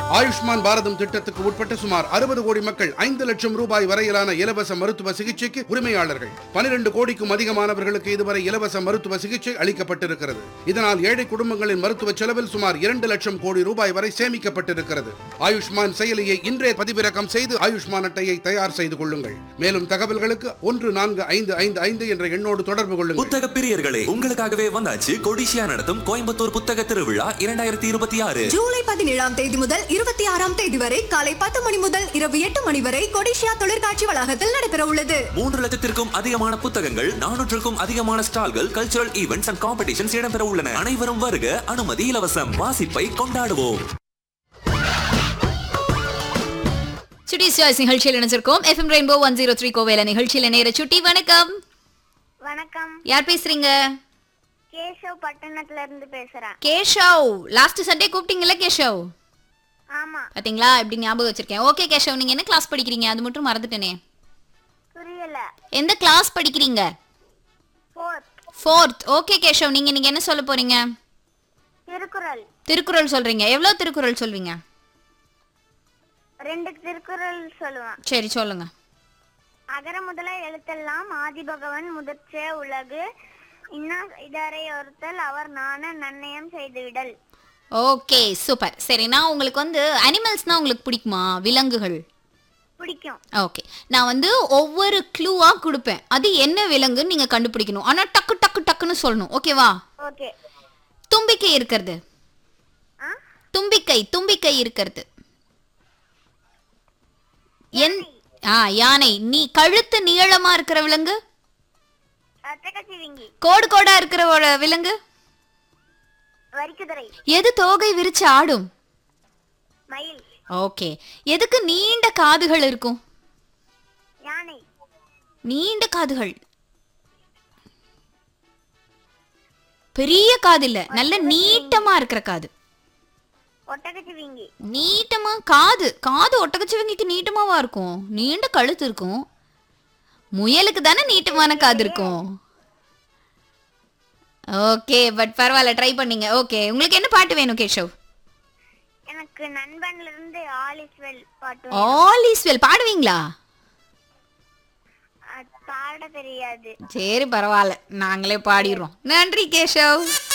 ஆயுஷ்மான் பாரதம் திட்டத்துக்கு உட்பட்ட சுமார் அறுபது கோடி மக்கள் ஐந்து லட்சம் ரூபாய் வரையிலான இலவச மருத்துவ சிகிச்சைக்கு உரிமையாளர்கள் பனிரெண்டு கோடிக்கும் அதிகமானவர்களுக்கு இதுவரை இலவச மருத்துவ சிகிச்சை அளிக்கப்பட்டிருக்கிறது இதனால் ஏழை குடும்பங்களின் மருத்துவ செலவில் சுமார் இரண்டு லட்சம் கோடி ரூபாய் வரை சேமிக்கப்பட்டிருக்கிறது ஆயுஷ்மான் செயலியை இன்றே பதிவிறக்கம் செய்து ஆயுஷ்மான் அட்டையை தயார் செய்து கொள்ளுங்கள் மேலும் தகவல்களுக்கு ஒன்று நான்கு ஐந்து ஐந்து ஐந்து என்ற எண்ணோடு தொடர்பு கொள்ளுங்கள் புத்தக பிரியர்களே உங்களுக்காகவே வந்தாச்சு கொடிஷியா நடத்தும் கோயம்புத்தூர் புத்தக திருவிழா இரண்டாயிரத்தி இருபத்தி ஆறு ஜூலை பதினேழாம் தேதி முதல் இருபத்தி ஆறாம் தேதி வரை காலை பத்து மணி முதல் இரவு எட்டு மணி வரை கொடிஷியா தொழிற்காட்சி வளாகத்தில் நடைபெற உள்ளது மூன்று லட்சத்திற்கும் அதிகமான புத்தகங்கள் நானூற்றுக்கும் அதிகமான ஸ்டால்கள் கல்ச்சுரல் ஈவெண்ட்ஸ் அண்ட் காம்படிஷன்ஸ் இடம்பெற உள்ளன அனைவரும் வருக அனுமதி இலவசம் வாசிப்பை கொண்டாடுவோம் சுட்டி சாய்ஸ் நிகழ்ச்சியில் இணைஞ்சிருக்கோம் FM rainbow one zero three கோவேல நிகழ்ச்சியில் நேர சுட்டி வணக்கம் வணக்கம் யார் பேசுறீங்க கேசவ் பட்டணத்துல இருந்து பேசுறேன் கேஷவ் லாஸ்ட் சண்டே கூப்பிட்டீங்கல்ல கேஷவ் ஆமா பாத்தீங்களா இப்படி ஞாபகம் வச்சிருக்கேன் ஓகே கேஷவ் நீங்க என்ன கிளாஸ் படிக்கிறீங்க அது மட்டும் மறந்துட்டேனே புரியல எந்த கிளாஸ் படிக்கிறீங்க ஃபோர்த் ஃபோர்த் ஓகே கேஷவ் நீங்க நீங்க என்ன சொல்ல போறீங்க திருக்குறள் திருக்குறள் சொல்றீங்க எவ்வளவு திருக்குறள் சொல்வீங்க ரெண்டு திருக்குறள் சொல்லுவேன் சரி சொல்லுங்க அகர முதல எழுத்தெல்லாம் ஆதிபகவன் முதற்றே உலகு இன்னா இதரை ஒருத்தல் அவர் நாண நன்னயம் செய்துவிடல் ஓகே சூப்பர் சரி நான் உங்களுக்கு வந்து அனிமல்ஸ்னா உங்களுக்கு பிடிக்குமா விலங்குகள் பிடிக்கும் ஓகே நான் வந்து ஒவ்வொரு க்ளூவா கொடுப்பேன் அது என்ன விலங்குன்னு நீங்க கண்டுபிடிக்கணும் ஆனா டக்கு டக்கு டக்குன்னு சொல்லணும் ஓகேவா ஓகே தும்பிக்கை இருக்கிறது ஆ தும்பிக்கை தும்பிக்கை இருக்கிறது என் ஆ யானை நீ கழுத்து நீளமா இருக்கிற விலங்கு அத்தகச்சிவிங்கி கோடு கோடா இருக்கிற ஒரு விலங்கு வரிக்குதிரை எது தோகை விரிச்சு ஆடும் மயில் ஓகே எதுக்கு நீண்ட காதுகள் இருக்கும் யானை நீண்ட காதுகள் பெரிய காது இல்ல நல்ல நீட்டமா இருக்கிற காது ஒட்டகச்சிவிங்கி நீட்டமா காது காது ஒட்டகச்சிவங்கிக்கு நீட்டமாவா இருக்கும் நீண்ட கழுத்து இருக்கும் முயலுக்கு தானே நீட்டமான காது இருக்கும் ஓகே பட் பரவாயில்ல ட்ரை பண்ணீங்க ஓகே உங்களுக்கு என்ன பாட்டு வேணும் கேஷவ் எனக்கு நண்பன்ல இருந்து ஆல் இஸ் வெல் பாட்டு ஆல் இஸ் வெல் பாடுவீங்களா அது பாட தெரியாது சரி பரவாயில்ல நாங்களே பாடிடுறோம் நன்றி கேஷவ்